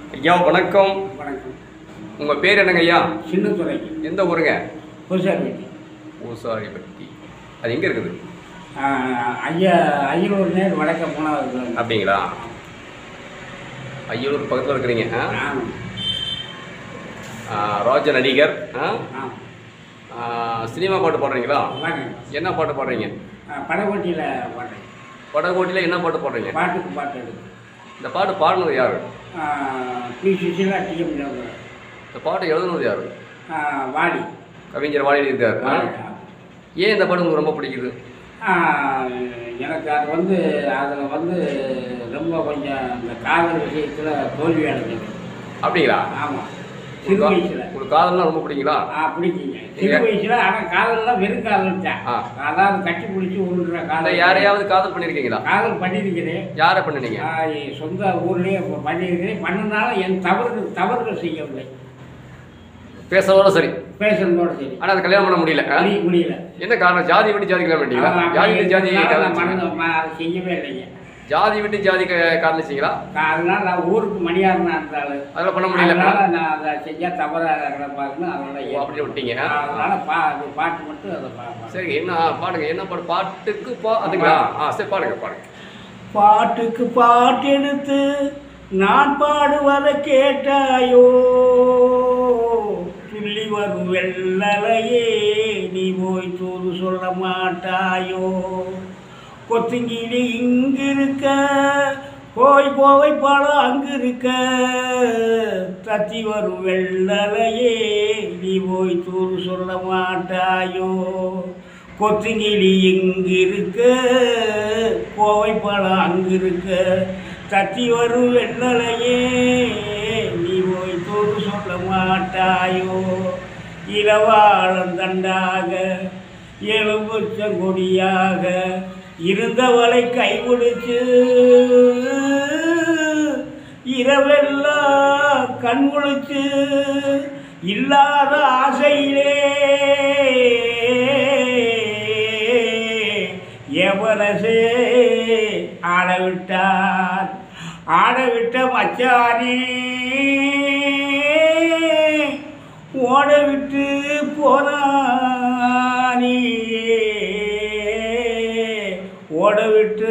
ஐயா வணக்கம் வணக்கம் உங்கள் பேர் என்னங்க ஐயா சின்னத்துறைக்கு எந்த ஊருங்க புதுசார்பேட்டை பூசாரிப்பட்டி அது எங்கே இருக்குது ஐயா ஐயனூர் நேர் வடக்க போனால் இருக்கு அப்படிங்களா ஐயனூர் பக்கத்தில் இருக்கிறீங்க ஆ? ஆமாம் ஆ, ராஜ நடிகர் ஆ? ஆமாம் ஆ, சினிமா பாட்டு பாடுறீங்களா வாங்க என்ன பாட்டு பாடுறீங்க படகோட்டியில் பாட்டேன் படகோட்டியில் என்ன பாட்டு பாடுறீங்க பாட்டுக்கு பாட்டு எடுக்கு இந்த பாட்டு பாடினது யார் பி சுஷீலா டிஎம் ஜவஹர். இந்த பாட்டு எழுதுனது யார் ஆ, வாடி கவிஞர் வாடி இருக்கார் ஆ? ஏன் இந்த பாட்டு உங்களுக்கு ரொம்ப பிடிக்குது ஆ, எனக்கு அது வந்து அதில் வந்து ரொம்ப கொஞ்சம் இந்த காதல் விஷயத்தில் தோல்வி அடைஞ்சது அப்படிங்களா ஆமாம் சிறு வயசில் உங்களுக்கு காதல்லாம் ரொம்ப பிடிக்குங்களா ஆ பிடிக்குங்க சிறு வயசுல ஆனால் காதல்லாம் வெறும் காதல் தான் ஆ. அதாவது கட்டி பிடிச்சி உருண்டுற இல்லை காதல் யாரையாவது காதல் பண்ணியிருக்கீங்களா காதல் பண்ணியிருக்கிறேன் யாரை பண்ணினீங்க ஆ, என் சொந்த ஊர்லேயே இப்போ பண்ணியிருக்கிறேன் பண்ணனால என் தவறுகள் தவறுகள் செய்யவில்லை பேசுறதோட சரி பேசுறதோட சரி ஆனால் அது கல்யாணம் பண்ண முடியல ஆ? முடிய முடியல என்ன காரணம் ஜாதி விட்டு ஜாதி கல்யாணம் பண்ணிட்டீங்களா ஆமா, ஜாதி விட்டு ஜாதி அதனால நான் காதலிச்சீங்களா? மனதை ம- அதை செய்யவே இல்லைங்க ஜாதி விட்டு ஜாதி க- காதலிச்சீங்களா அதனால நான் ஊருக்கு மணியாரனா இருந்தாலும் அதெல்லாம் பண்ண முடியல அதனால நான் அதை செஞ்சா தவறாக கிடப்பாருன்னு அதனால ஓ, அப்படி விட்டீங்க ஆ? அதனால பா அது பாட்டு மட்டும் அதை பா பா- சரி என்ன பாடுங்க என்ன பாடு பாட்டுக்கு பா அதுங்களா ஆ சரி பாடுங்க பாடுங்க பாட்டுக்கு பாட்டெடுத்து நான் பாடுவதை கேட்டாயோ துள்ளி வரும் வெள்ளலையே நீ போய் தூது சொல்ல மாட்டாயோ கொத்துங்கிடி இங்கு இருக்க போய் போவை பழம் அங்கு இருக்க தத்தி வரும் வெள்ளலையே நீ போய் தூது சொல்ல மாட்டாயோ கொத்துங்கிளி இங்கு இருக்க கோவை பழம் அங்கு இருக்க தத்தி வரும் வெள்ளலையே நீ போய் தூது சொல்ல மாட்டாயோ இளவாழம் தண்டாக எலும்புச்ச கொடியாக இருந்தவளை கைபிடிச்சு இரவெல்லாம் கண் முழிச்சு இல்லாத ஆசையிலே எவனசே ஆட விட்டார் ஆட விட்ட மச்சானே ஓட விட்டு போனானே ஓட விட்டு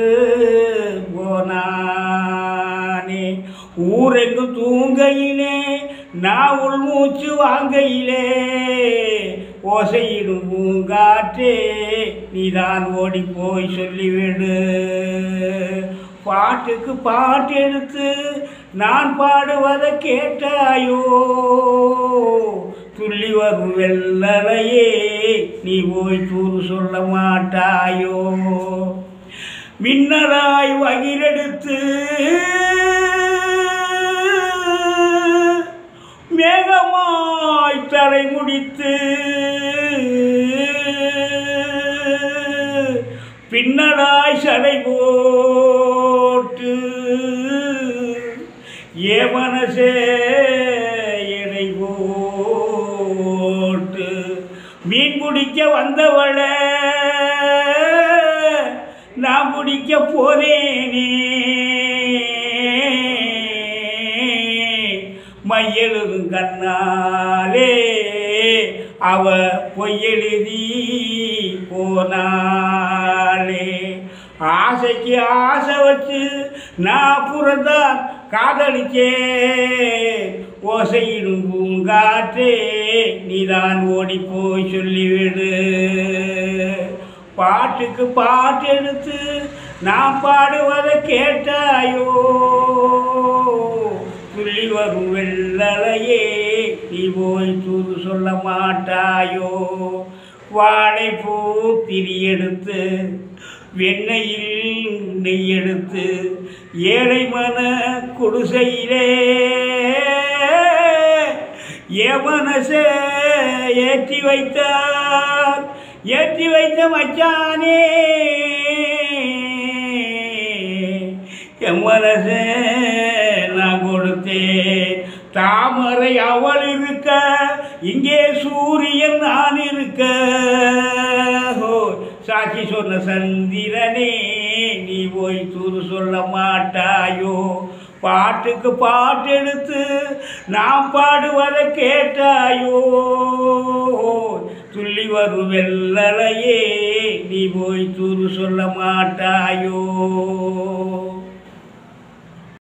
போனானே ஊரெங்கும் தூங்கையிலே நான் உள் மூச்சு வாங்கையிலே ஓசையிடும் பூங்காற்றே நீதான் ஓடி போய் சொல்லிவிடு பாட்டுக்கு பாட்டு எடுத்து நான் பாடுவதை கேட்டாயோ துள்ளி வரும் வெள்ளலையே நீ போய் தூது சொல்ல மாட்டாயோ மின்னலாய் வகிரெடுத்து மேகமாய் தலை முடித்து பின்னலாய் சடை போட்டு ஏ மனசே எடை போட்டு மீன் பிடிக்க வந்தவள நான் பிடிக்க போனேனே மையெழுதும் கண்ணாலே அவ பொய்யெழுதி போனாலே ஆசைக்கு ஆசை வச்சு நான் புறந்தான் காதலிச்சே ஓசையிடும் பூங்காற்றே நீதான் ஓடி போய் சொல்லிவிடு பாட்டுக்கு பாட்டு எடுத்து நான் பாடுவதை கேட்டாயோ துள்ளி வரும் வெள்ளலையே நீ போய் தூது சொல்ல மாட்டாயோ வாழைப்பூ திரி எடுத்து வெண்ணையில் நெய் எடுத்து ஏழை மன குடிசையிலே எவனசே ஏற்றி வைத்தார் ஏற்றி வைத்த மச்சானே என் மனசே நான் கொடுத்தேன் தாமரை அவள் இருக்க இங்கே சூரியன் நான் இருக்க ஹோ, சாட்சி சொன்ன சந்திரனே நீ போய் தூது சொல்ல மாட்டாயோ பாட்டுக்கு பாட்டு எடுத்து நாம் பாடுவதை கேட்டாயோ துள்ளி வரும் வெள்ளலையே நீ போய் தூது சொல்ல மாட்டாயோ